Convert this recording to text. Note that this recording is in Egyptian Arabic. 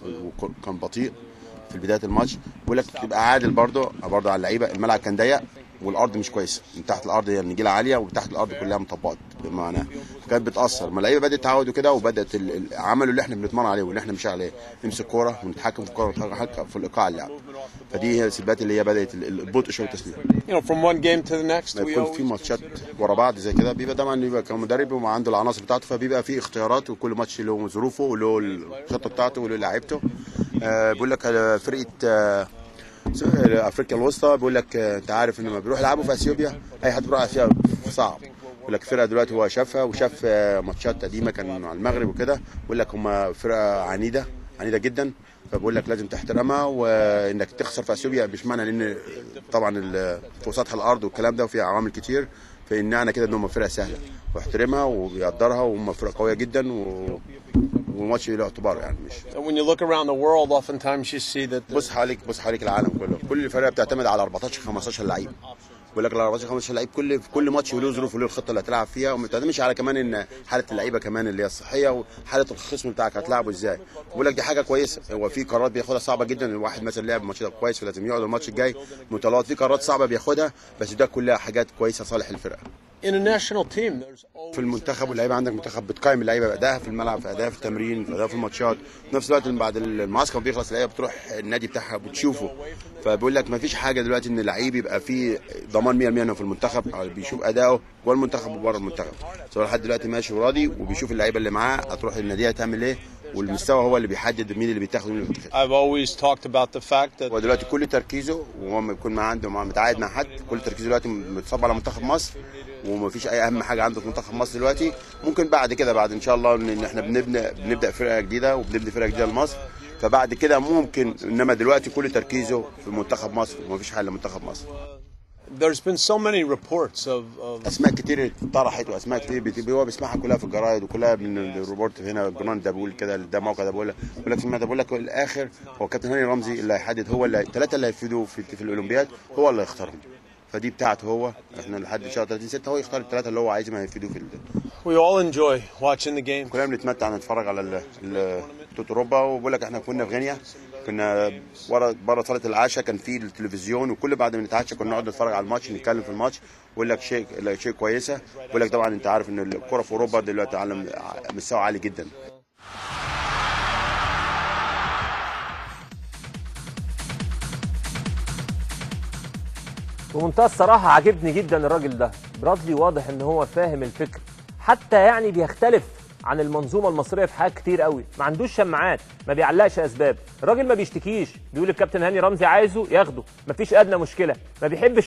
وكان بطيء في بدايه الماتش بيقول لك تبقى عادل برضه برضه على اللعيبه الملعب كان ضيق والارض مش كويسه من تحت الارض هي النجيله عاليه وتحت الارض كلها مطبقات بمعنى فكانت بتاثر ما اللعيبه بدات تعودوا كده وبدات ال- ال- عملوا اللي احنا بنتمرن عليه واللي احنا مش عليه نمسك كوره ونتحكم في الكوره ونتحكم في الايقاع اللعب فدي هي السلبيات اللي هي بدات ال- ال- البطء شويه التسليم You know, from one game to the next, ما we يكون في always ماتشات ورا بعض زي كده بيبقى طبعا بيبقى كمدرب وما عنده العناصر بتاعته فبيبقى في اختيارات وكل ماتش له ظروفه وله الخطه بتاعته وله لعيبته آه بيقول لك آه، فرقه آه افريقيا الوسطى بيقول لك آه، انت عارف ان لما بيروح يلعبوا في اثيوبيا اي حد بيروح اثيوبيا صعب بيقول لك فرقه دلوقتي هو شافها وشاف آه، ماتشات قديمه كان مع المغرب وكده بيقول لك هم فرقه عنيده عنيده جدا فبقول لك لازم تحترمها وانك تخسر في اثيوبيا مش معنى لان طبعا ال- فوق سطح الارض والكلام ده وفي عوامل كتير فان معنى كده ان هم فرقه سهله واحترمها وبيقدرها وهم فرقه قويه جدا و... وماتش له اعتباره يعني مش when you look around the world, oftentimes you see that the, بص حواليك بص حواليك العالم كله كل فرقه بتعتمد على 14 15 لعيب بيقول لك ال 14 15 لعيب كل في كل ماتش له ظروف وله الخطه اللي هتلعب فيها وما بتعتمدش على كمان ان حاله اللعيبه كمان اللي هي الصحيه وحاله الخصم بتاعك هتلعبه ازاي بيقول لك دي حاجه كويسه هو في قرارات بياخدها صعبه جدا الواحد مثلا لعب الماتش ده كويس فلازم يقعد الماتش الجاي مطالعات في قرارات صعبه بياخدها بس ده كلها حاجات كويسه صالح الفرقه in a national team, there's always في المنتخب واللعيبه عندك منتخب بتقيم اللعيبه بادائها في الملعب في ادائها في التمرين في ادائها في الماتشات في نفس الوقت بعد المعسكر بيخلص اللعيبه بتروح النادي بتاعها بتشوفه فبيقول لك ما فيش حاجه دلوقتي ان اللعيب يبقى فيه ضمان 100% انه في المنتخب أو بيشوف اداؤه جوه المنتخب وبره المنتخب سواء لحد دلوقتي ماشي وراضي وبيشوف اللعيبه اللي معاه هتروح النادي هتعمل ايه والمستوى هو اللي بيحدد مين اللي بيتاخد ومين اللي بيتاخد I've always talked about the fact that هو دلوقتي كل تركيزه وهو ما يكون معاه عنده مع- متعاقد مع حد كل تركيزه دلوقتي متصب على منتخب مصر ومفيش اي اهم حاجه عنده في منتخب مصر دلوقتي ممكن بعد كده بعد ان شاء الله ان إن احنا بنبني بنبدا فرقه جديده وبنبني فرقه جديده لمصر فبعد كده ممكن انما دلوقتي كل تركيزه في منتخب مصر ومفيش حل لمنتخب مصر there's been so many reports of, of اسماء كتير اتطرحت واسماء كتير بت- هو بيسمعها كلها في الجرايد وكلها من الروبورت هنا الجرنان ده بيقول كده ده موقع ده بيقول بيقول لك سمعت بقول لك الاخر هو كابتن هاني رمزي اللي هيحدد هو اللي الثلاثه اللي هيفيدوه في, في الاولمبياد هو اللي هيختارهم فدي بتاعته هو احنا لحد شهر 30 6 هو يختار الثلاثه اللي هو عايزهم هيفيدوه في ال- we all enjoy watching the game. كلنا بنتمتع نتفرج على ال- ال- بطوله اوروبا وبقول لك احنا كنا في غينيا كنا ورا بره صاله العشاء كان في التلفزيون وكل بعد ما نتعشى كنا نقعد نتفرج على الماتش نتكلم في الماتش بقول لك شيء لا، شيء كويسه بقول لك طبعا انت عارف ان الكره في اوروبا دلوقتي على مستوى عالي جدا بمنتهى الصراحة عاجبني جدا الراجل ده برادلي واضح ان هو فاهم الفكر حتى يعني بيختلف عن المنظومة المصرية في حاجات كتير قوي ما عندوش شماعات ما بيعلقش اسباب الراجل ما بيشتكيش بيقول الكابتن هاني رمزي عايزه ياخده مفيش ادنى مشكلة ما بيحبش